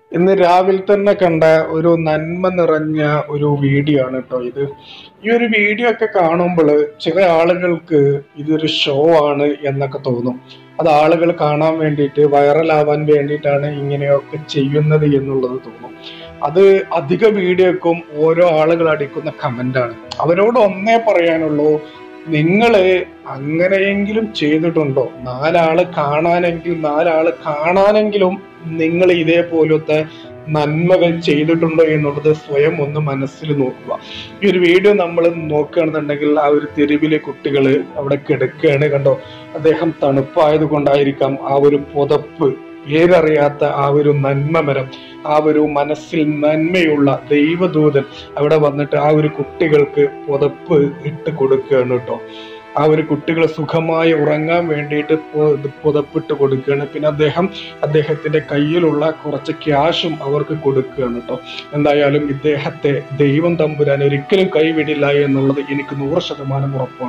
ഇന്ന് രാവിലെ തന്നെ കണ്ട ഒരു നന്മ നിറഞ്ഞ ഒരു വീഡിയോ ആണ് കേട്ടോ ഇത് ഈ ഒരു വീഡിയോ ഒക്കെ കാണുമ്പോൾ ചില ആളുകൾക്ക് ഇതൊരു ഷോ ആണ് എന്നൊക്കെ തോന്നും അത് ആളുകൾ കാണാൻ വേണ്ടിയിട്ട് വൈറലാവാൻ വേണ്ടിയിട്ടാണ് ഇങ്ങനെയൊക്കെ ചെയ്യുന്നത് എന്നുള്ളത് തോന്നും അത് അധിക വീഡിയോക്കും ഓരോ ആളുകൾ അടിക്കുന്ന കമന്റാണ് അവരോട് ഒന്നേ പറയാനുള്ളൂ നിങ്ങള് അങ്ങനെയെങ്കിലും ചെയ്തിട്ടുണ്ടോ നാലാള് കാണാനെങ്കിൽ നാലാള് കാണാനെങ്കിലും നിങ്ങൾ ഇതേപോലത്തെ നന്മകൾ ചെയ്തിട്ടുണ്ടോ എന്നുള്ളത് സ്വയം ഒന്ന് മനസ്സിൽ നോക്കുക ഈ ഒരു വീഡിയോ നമ്മൾ നോക്കുകയാണെന്നുണ്ടെങ്കിൽ ആ ഒരു തെരുവിലെ കുട്ടികൾ അവിടെ കിടക്കുകയാണ് കണ്ടോ അദ്ദേഹം തണുപ്പായത് കൊണ്ടായിരിക്കാം ആ ഒരു പുതപ്പ് പേരറിയാത്ത ആ ഒരു നന്മമരം ആ ഒരു മനസ്സിൽ നന്മയുള്ള ദൈവദൂതൻ അവിടെ വന്നിട്ട് ആ ഒരു കുട്ടികൾക്ക് പുതപ്പ് ഇട്ട് കൊടുക്കുകയാണ് കേട്ടോ ആ ഒരു കുട്ടികൾ സുഖമായി ഉറങ്ങാൻ വേണ്ടിയിട്ട് പു- ഇത് പുതപ്പിട്ട് കൊടുക്കുകയാണ് പിന്നെ അദ്ദേഹം അദ്ദേഹത്തിന്റെ കയ്യിലുള്ള കുറച്ച് ക്യാഷും അവർക്ക് കൊടുക്കുകയാണ് കേട്ടോ എന്തായാലും ഇദ്ദേഹത്തെ ദൈവം തമ്പുരാൻ ഒരിക്കലും കൈവിടില്ല എന്നുള്ളത് എനിക്ക് നൂറ് ശതമാനം ഉറപ്പാണ്